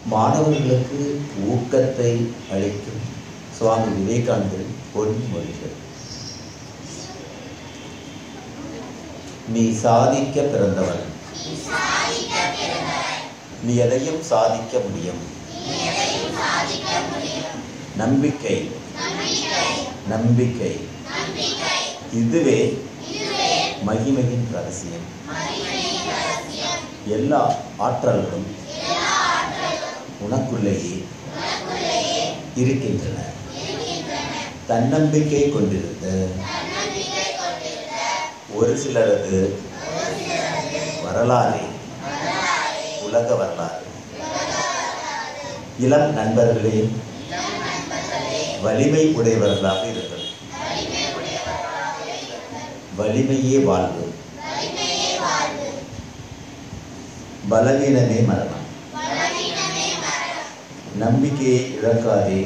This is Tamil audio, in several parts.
மாணவர்களுக்கு ஊக்கத்தை அளிக்கும் சுவாமி விவேகானந்தரின் பொன்மொழிகள் நீ சாதிக்க பிறந்தவன் நீ எதையும் சாதிக்க முடியும் நம்பிக்கை நம்பிக்கை இதுவே மகிமையின் ரகசியம் எல்லா ஆற்றல்களும் உனக்குள்ளேயே இருக்கின்றன தன்னம்பிக்கை கொண்டிருந்த ஒரு சிலரது வரலாறு உலக வரலாறு இளம் நண்பர்களே வலிமை உடையவர்களாக இருங்கள் வலிமையே வாழ்வு பலவீனமே மரணம் நம்பிக்கையை இழக்காதே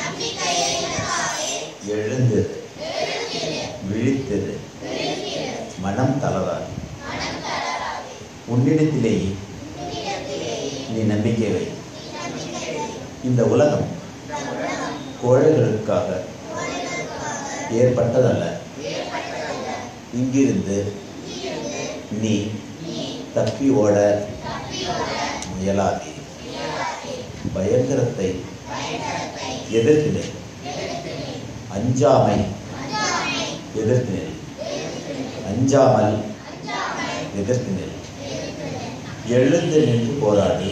எழுந்திரு விழித்திரு மனம் தளராது உன்னிடத்திலேயே நீ நம்பிக்கை வை இந்த உலகம் கோழைகளுக்காக ஏற்பட்டதல்ல இங்கிருந்து நீ தப்பி ஓட முயலாதே பயங்கரத்தை எதிர்த்து நில் அஞ்சாமை எதிர்த்து நில் அஞ்சாமல் எதிர்த்து நில் எழுந்து நின்று போராடு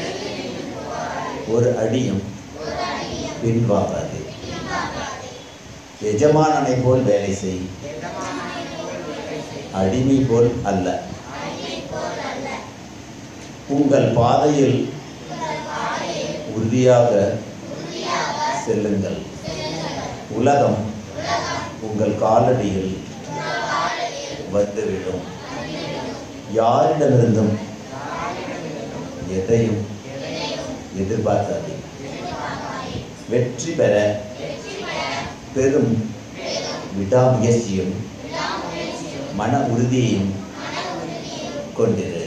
ஒரு அடியும் பின்வாங்காது எஜமானனை போல் வேலை செய் அடிமை போல் அல்ல உங்கள் பாதையில் உறுதியாக செல்லுங்கள் உலகம் உங்கள் காலடியில் வந்துவிடும் யாரிடமிருந்தும் எதையும் எதிர்பார்க்காதே வெற்றி பெற பெரும் விடாமுயற்சியும் மன உறுதியையும் கொண்டிரு